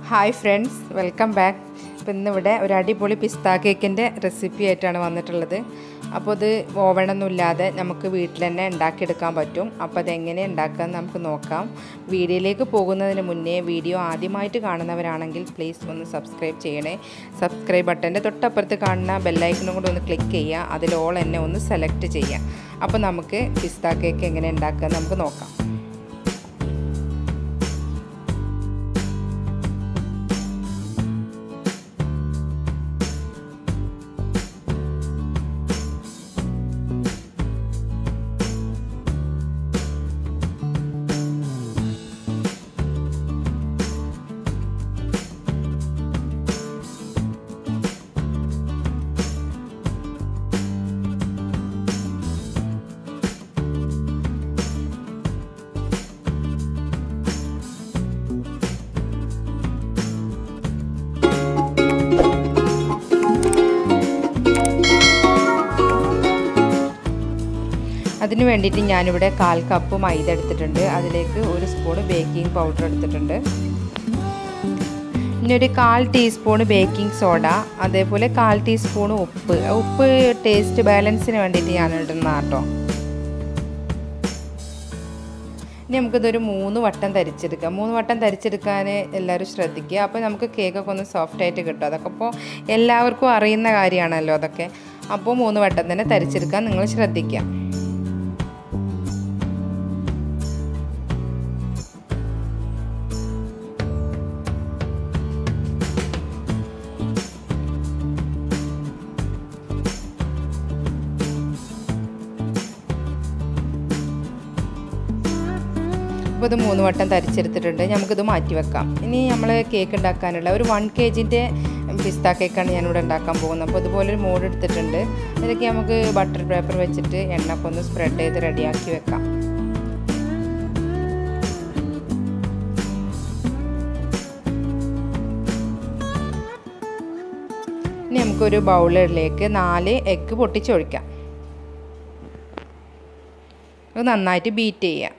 hi friends welcome back ഇപ്പം ഇന്നിവിടെ ഒരു അടിപൊളി പിസ്ത കേക്കിൻ്റെ റെസിപ്പി ആയിട്ടാണ് വന്നിട്ടുള്ളത് അപ്പോൾ ഇത് ഓവണൊന്നും ഇല്ലാതെ നമുക്ക് വീട്ടിൽ തന്നെ ഉണ്ടാക്കിയെടുക്കാൻ പറ്റും അപ്പോൾ അതെങ്ങനെ ഉണ്ടാക്കാമെന്ന് നമുക്ക് നോക്കാം വീഡിയോയിലേക്ക് പോകുന്നതിന് മുന്നേ വീഡിയോ ആദ്യമായിട്ട് കാണുന്നവരാണെങ്കിൽ പ്ലീസ് ഒന്ന് സബ്സ്ക്രൈബ് ചെയ്യണേ സബ്സ്ക്രൈബ് ബട്ടൻ്റെ തൊട്ടപ്പുറത്ത് കാണുന്ന ബെല്ലൈക്കനും കൂടെ ഒന്ന് ക്ലിക്ക് ചെയ്യുക അതിൽ ഓൾ എന്നെ ഒന്ന് സെലക്ട് ചെയ്യുക അപ്പോൾ നമുക്ക് പിസ്ത കേക്ക് എങ്ങനെ ഉണ്ടാക്കുക നമുക്ക് നോക്കാം അതിന് വേണ്ടിയിട്ട് ഞാനിവിടെ കാൽ കപ്പ് മൈദ എടുത്തിട്ടുണ്ട് അതിലേക്ക് ഒരു സ്പൂൺ ബേക്കിംഗ് പൗഡർ എടുത്തിട്ടുണ്ട് ഇനി ഒരു കാൽ ടീസ്പൂൺ ബേക്കിംഗ് സോഡ അതേപോലെ കാൽ ടീസ്പൂൺ ഉപ്പ് ഉപ്പ് ടേസ്റ്റ് ബാലൻസിന് വേണ്ടിയിട്ട് ഞാൻ ഇടുന്ന കേട്ടോ ഇനി നമുക്കിതൊരു മൂന്ന് വട്ടം തരിച്ചെടുക്കാം മൂന്ന് വട്ടം തരിച്ചെടുക്കാൻ എല്ലാവരും ശ്രദ്ധിക്കുക അപ്പോൾ നമുക്ക് കേക്കൊക്കെ ഒന്ന് സോഫ്റ്റ് ആയിട്ട് കിട്ടും അതൊക്കെ അപ്പോൾ എല്ലാവർക്കും അറിയുന്ന കാര്യമാണല്ലോ അതൊക്കെ അപ്പോൾ മൂന്ന് വട്ടം തന്നെ തരിച്ചെടുക്കാൻ നിങ്ങൾ ശ്രദ്ധിക്കുക അപ്പോൾ ഇത് മൂന്ന് വട്ടം തരിച്ചെടുത്തിട്ടുണ്ട് നമുക്കിത് മാറ്റി വെക്കാം ഇനി നമ്മൾ കേക്ക് ഉണ്ടാക്കാനുള്ള ഒരു വൺ കെ ജിൻ്റെ പിസ്ത കേക്കാണ് ഞാനിവിടെ ഉണ്ടാക്കാൻ പോകുന്നത് അപ്പോൾ ഇതുപോലെ ഒരു മോഡ് എടുത്തിട്ടുണ്ട് അതിലേക്ക് നമുക്ക് ബട്ടർ പേപ്പർ വെച്ചിട്ട് എണ്ണ ഒന്ന് സ്പ്രെഡ് ചെയ്ത് റെഡിയാക്കി വെക്കാം ഇനി നമുക്കൊരു ബൗളിലേക്ക് നാല് എഗ്ഗ് പൊട്ടിച്ചൊഴിക്കാം അത് നന്നായിട്ട് ബീറ്റ് ചെയ്യാം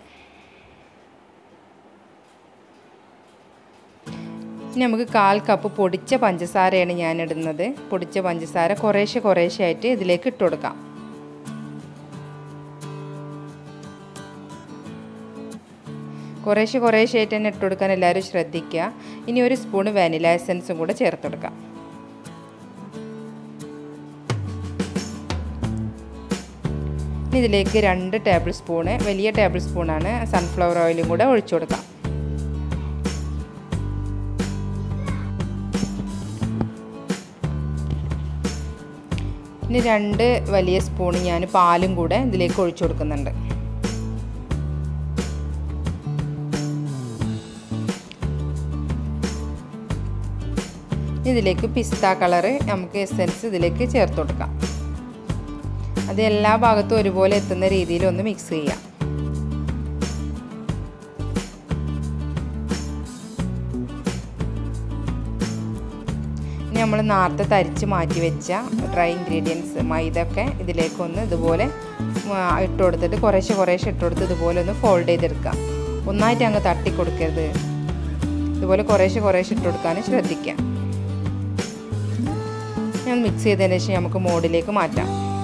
ഇനി നമുക്ക് കാൽ കപ്പ് പൊടിച്ച പഞ്ചസാരയാണ് ഞാൻ ഇടുന്നത് പൊടിച്ച പഞ്ചസാര കുറേശ്ശെ കുറേശ്ശെ ആയിട്ട് ഇതിലേക്ക് ഇട്ട് കൊടുക്കാം കുറേശ്ശെ കുറേശ്ശെ ആയിട്ട് തന്നെ ഇട്ട് കൊടുക്കാൻ എല്ലാവരും ശ്രദ്ധിക്കുക ഇനി ഒരു സ്പൂൺ വാനില എസൻസും കൂടെ ചേർത്ത് കൊടുക്കാം ഇനി ഇതിലേക്ക് രണ്ട് ടേബിൾ സ്പൂണ് വലിയ ടേബിൾ സ്പൂണാണ് സൺഫ്ലവർ ഓയിലും കൂടെ ഒഴിച്ചു കൊടുക്കാം ഇനി രണ്ട് വലിയ സ്പൂൺ ഞാൻ പാലും കൂടെ ഇതിലേക്ക് ഒഴിച്ചു കൊടുക്കുന്നുണ്ട് ഇതിലേക്ക് പിസ്ത കളറ് നമുക്ക് എസെൻസ് ഇതിലേക്ക് ചേർത്ത് കൊടുക്കാം അത് എല്ലാ ഭാഗത്തും ഒരുപോലെ എത്തുന്ന രീതിയിൽ ഒന്ന് മിക്സ് ചെയ്യാം ഇനി നമ്മൾ നേരത്തെ തരിച്ച് മാറ്റി വെച്ച ഡ്രൈ ഇൻഗ്രീഡിയൻസ് മൈദ ഒക്കെ ഇതിലേക്കൊന്ന് ഇതുപോലെ ഇട്ട് കൊടുത്തിട്ട് കുറേശ്ശെ കുറേശ്ശെ ഇട്ട് കൊടുത്ത് ഇതുപോലെ ഒന്ന് ഫോൾഡ് ചെയ്തെടുക്കാം ഒന്നായിട്ട് അങ്ങ് തട്ടി കൊടുക്കരുത് ഇതുപോലെ കുറേശ്ശെ കുറേശ്ശെ ഇട്ട് കൊടുക്കാൻ ശ്രദ്ധിക്കാം ഞാൻ മിക്സ് ചെയ്തതിന് ശേഷം നമുക്ക് മോഡിലേക്ക് മാറ്റാം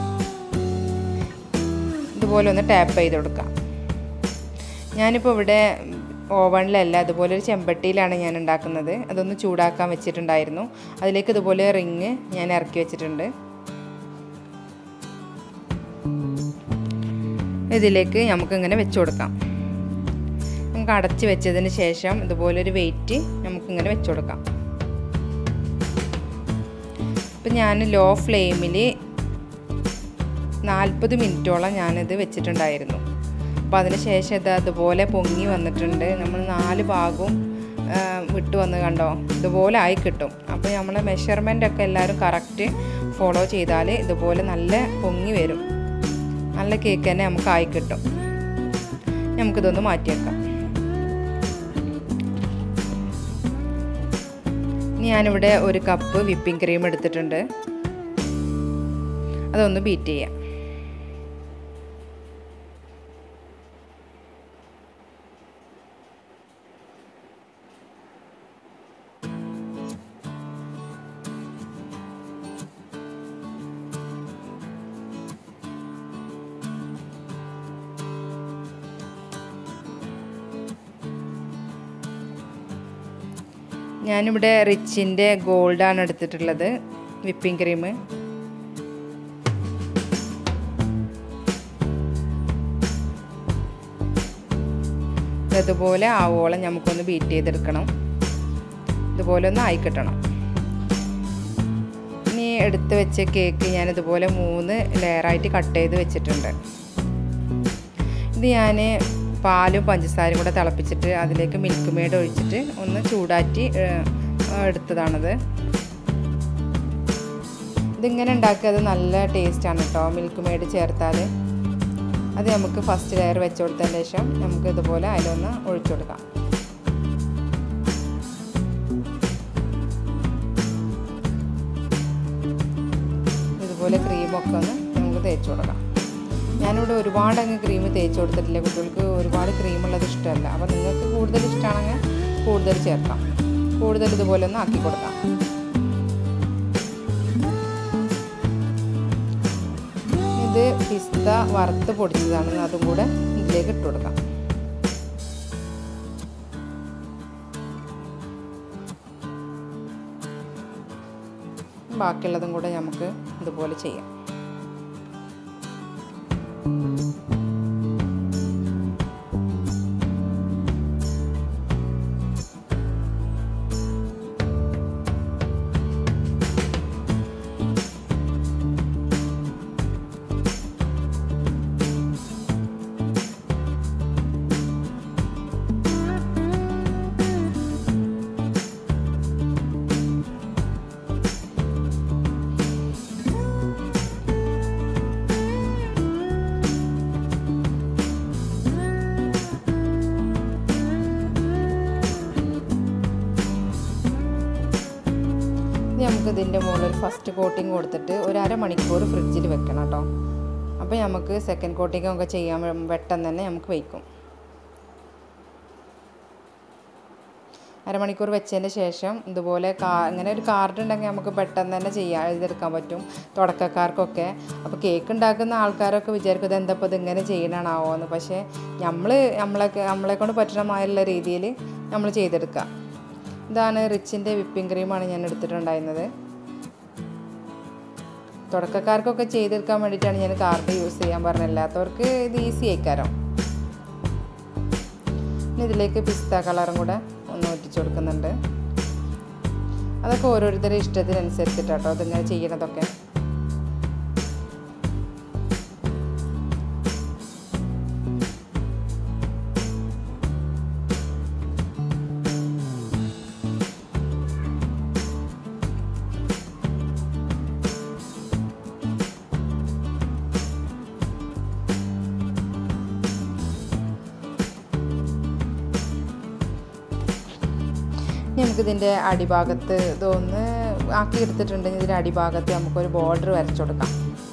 ഇതുപോലെ ഒന്ന് ടാപ്പ് ചെയ്ത് കൊടുക്കാം ഞാനിപ്പോൾ ഇവിടെ ഓവണിലല്ല അതുപോലെ ഒരു ചെമ്പട്ടിയിലാണ് ഞാൻ ഉണ്ടാക്കുന്നത് അതൊന്ന് ചൂടാക്കാൻ വെച്ചിട്ടുണ്ടായിരുന്നു അതിലേക്ക് ഇതുപോലെ റിങ് ഞാൻ ഇറക്കി വെച്ചിട്ടുണ്ട് ഇതിലേക്ക് നമുക്കിങ്ങനെ വെച്ച് കൊടുക്കാം നമുക്ക് അടച്ച് വെച്ചതിന് ശേഷം ഇതുപോലെ ഒരു വെയിറ്റ് നമുക്കിങ്ങനെ വെച്ച് കൊടുക്കാം ഇപ്പം ഞാൻ ലോ ഫ്ലെയിമിൽ നാൽപ്പത് മിനിറ്റോളം ഞാനിത് വെച്ചിട്ടുണ്ടായിരുന്നു അപ്പോൾ അതിന് ശേഷം ഇത് അതുപോലെ പൊങ്ങി വന്നിട്ടുണ്ട് നമ്മൾ നാല് ഭാഗവും വിട്ട് വന്ന് കണ്ടോ ഇതുപോലെ ആയി കിട്ടും അപ്പോൾ നമ്മളെ മെഷർമെൻ്റ് ഒക്കെ എല്ലാവരും കറക്റ്റ് ഫോളോ ചെയ്താൽ ഇതുപോലെ നല്ല പൊങ്ങി വരും നല്ല കേക്ക് തന്നെ നമുക്ക് ആയി കിട്ടും നമുക്കിതൊന്ന് മാറ്റി വെക്കാം ഞാനിവിടെ ഒരു കപ്പ് വിപ്പിംഗ് ക്രീം എടുത്തിട്ടുണ്ട് അതൊന്ന് ബീറ്റ് ചെയ്യാം ഞാനിവിടെ റിച്ചിൻ്റെ ഗോൾഡാണ് എടുത്തിട്ടുള്ളത് വിപ്പിംഗ് ക്രീം ഇതുപോലെ ആവോളം നമുക്കൊന്ന് ബീറ്റ് ചെയ്തെടുക്കണം ഇതുപോലെ ഒന്ന് ആയി കിട്ടണം ഇനി എടുത്ത് വെച്ച കേക്ക് ഞാൻ ഇതുപോലെ മൂന്ന് ലെയറായിട്ട് കട്ട് ചെയ്ത് വെച്ചിട്ടുണ്ട് ഇത് ഞാൻ പാലും പഞ്ചസാരയും കൂടെ തിളപ്പിച്ചിട്ട് അതിലേക്ക് മിൽക്ക് മെയ്ഡ് ഒഴിച്ചിട്ട് ഒന്ന് ചൂടാറ്റി എടുത്തതാണത് ഇതിങ്ങനെ ഉണ്ടാക്കിയത് നല്ല ടേസ്റ്റാണ് കേട്ടോ മിൽക്ക് മെയ്ഡ് ചേർത്താൽ അത് നമുക്ക് ഫസ്റ്റ് ലെയർ വെച്ച് കൊടുത്തതിന് ശേഷം നമുക്ക് ഇതുപോലെ അതിലൊന്ന് ഒഴിച്ചു കൊടുക്കാം ഇതുപോലെ ക്രീമൊക്കെ ഒന്ന് നമുക്ക് തേച്ച് കൊടുക്കാം ഞാനിവിടെ ഒരുപാട് അങ്ങ് ക്രീം തേച്ച് കൊടുത്തിട്ടില്ല കുട്ടികൾക്ക് ഒരുപാട് ക്രീം ഉള്ളത് ഇഷ്ടമല്ല അപ്പോൾ നിങ്ങൾക്ക് കൂടുതൽ ഇഷ്ടമാണെങ്കിൽ കൂടുതൽ ചേർക്കാം കൂടുതൽ ഇതുപോലെ ഒന്ന് ആക്കി കൊടുക്കാം ഇത് പിസ്ത വറുത്ത് പൊടിച്ചതാണ് അതും കൂടെ ഇതിലേക്ക് ഇട്ട് കൊടുക്കാം ബാക്കിയുള്ളതും കൂടെ നമുക്ക് ഇതുപോലെ ചെയ്യാം ഇനി നമുക്ക് ഇതിൻ്റെ മുകളിൽ ഫസ്റ്റ് കോട്ടിങ് കൊടുത്തിട്ട് ഒരു അരമണിക്കൂർ ഫ്രിഡ്ജിൽ വെക്കണം കേട്ടോ അപ്പോൾ നമുക്ക് സെക്കൻഡ് കോട്ടിങ് ഒക്കെ ചെയ്യാൻ പെട്ടെന്ന് തന്നെ നമുക്ക് വയ്ക്കും അരമണിക്കൂർ വെച്ചതിന് ശേഷം ഇതുപോലെ കാ ഇങ്ങനെ ഒരു കാർഡ് ഉണ്ടെങ്കിൽ നമുക്ക് പെട്ടെന്ന് തന്നെ ചെയ്യാൻ എഴുതിയെടുക്കാൻ പറ്റും തുടക്കക്കാർക്കൊക്കെ അപ്പോൾ കേക്ക് ഉണ്ടാക്കുന്ന ആൾക്കാരൊക്കെ വിചാരിക്കും ഇത് എന്താ ഇപ്പോൾ ഇതിങ്ങനെ ചെയ്യണമാവോ എന്ന് പക്ഷേ നമ്മൾ നമ്മളെ നമ്മളെ കൊണ്ട് പറ്റണമായുള്ള രീതിയിൽ നമ്മൾ ചെയ്തെടുക്കുക ഇതാണ് റിച്ചിൻ്റെ വിപ്പിംഗ് ക്രീമാണ് ഞാൻ എടുത്തിട്ടുണ്ടായിരുന്നത് തുടക്കക്കാർക്കൊക്കെ ചെയ്തെടുക്കാൻ വേണ്ടിയിട്ടാണ് ഞാൻ കാർഡ് യൂസ് ചെയ്യാൻ പറഞ്ഞത് അല്ലാത്തവർക്ക് ഇത് ഈസി ആയിക്കാരം ഇനി ഇതിലേക്ക് പിസ്ത കളറും കൂടെ ഒന്ന് ഒറ്റിച്ചു കൊടുക്കുന്നുണ്ട് അതൊക്കെ ഓരോരുത്തരുടെ ഇഷ്ടത്തിനനുസരിച്ചിട്ടാട്ടോ അതിങ്ങനെ ചെയ്യണതൊക്കെ ഇനി നമുക്കിതിൻ്റെ അടിഭാഗത്ത് ഇതൊന്ന് ആക്കി എടുത്തിട്ടുണ്ടെങ്കിൽ ഇതിൻ്റെ അടിഭാഗത്ത് നമുക്കൊരു ബോർഡർ വരച്ചു കൊടുക്കാം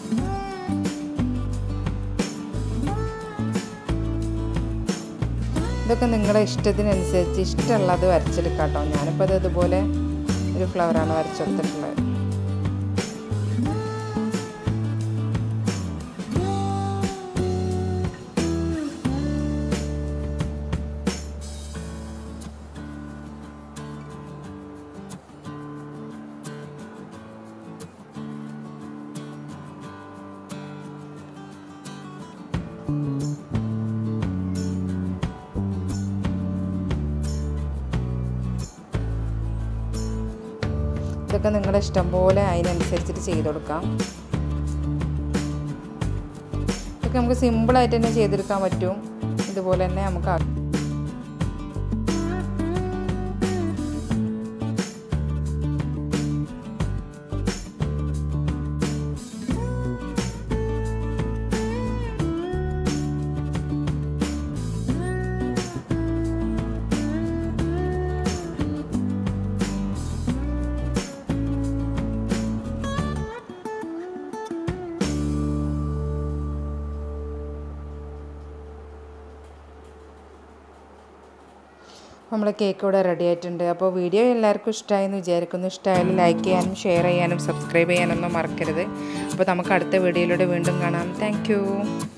ഇതൊക്കെ നിങ്ങളുടെ ഇഷ്ടത്തിനനുസരിച്ച് ഇഷ്ടമുള്ളത് വരച്ചെടുക്കാം കേട്ടോ ഞാനിപ്പോൾ ഇത് ഇതുപോലെ ഒരു ഫ്ലവറാണ് വരച്ചെടുത്തിട്ടുള്ളത് ഇതൊക്കെ നിങ്ങളുടെ ഇഷ്ടം പോലെ അതിനനുസരിച്ചിട്ട് ചെയ്ത് കൊടുക്കാം ഇതൊക്കെ നമുക്ക് സിമ്പിളായിട്ട് തന്നെ ചെയ്തെടുക്കാൻ പറ്റും ഇതുപോലെ തന്നെ നമുക്ക് ആ- നമ്മുടെ കേക്ക് ഇവിടെ റെഡി ആയിട്ടുണ്ട് അപ്പോൾ വീഡിയോ എല്ലാവർക്കും ഇഷ്ടമായെന്ന് വിചാരിക്കുന്നു ഇഷ്ടമായാലും ലൈക്ക് ചെയ്യാനും ഷെയർ ചെയ്യാനും സബ്സ്ക്രൈബ് ചെയ്യാനൊന്നും മറക്കരുത് അപ്പോൾ നമുക്ക് അടുത്ത വീഡിയോയിലൂടെ വീണ്ടും കാണാം താങ്ക്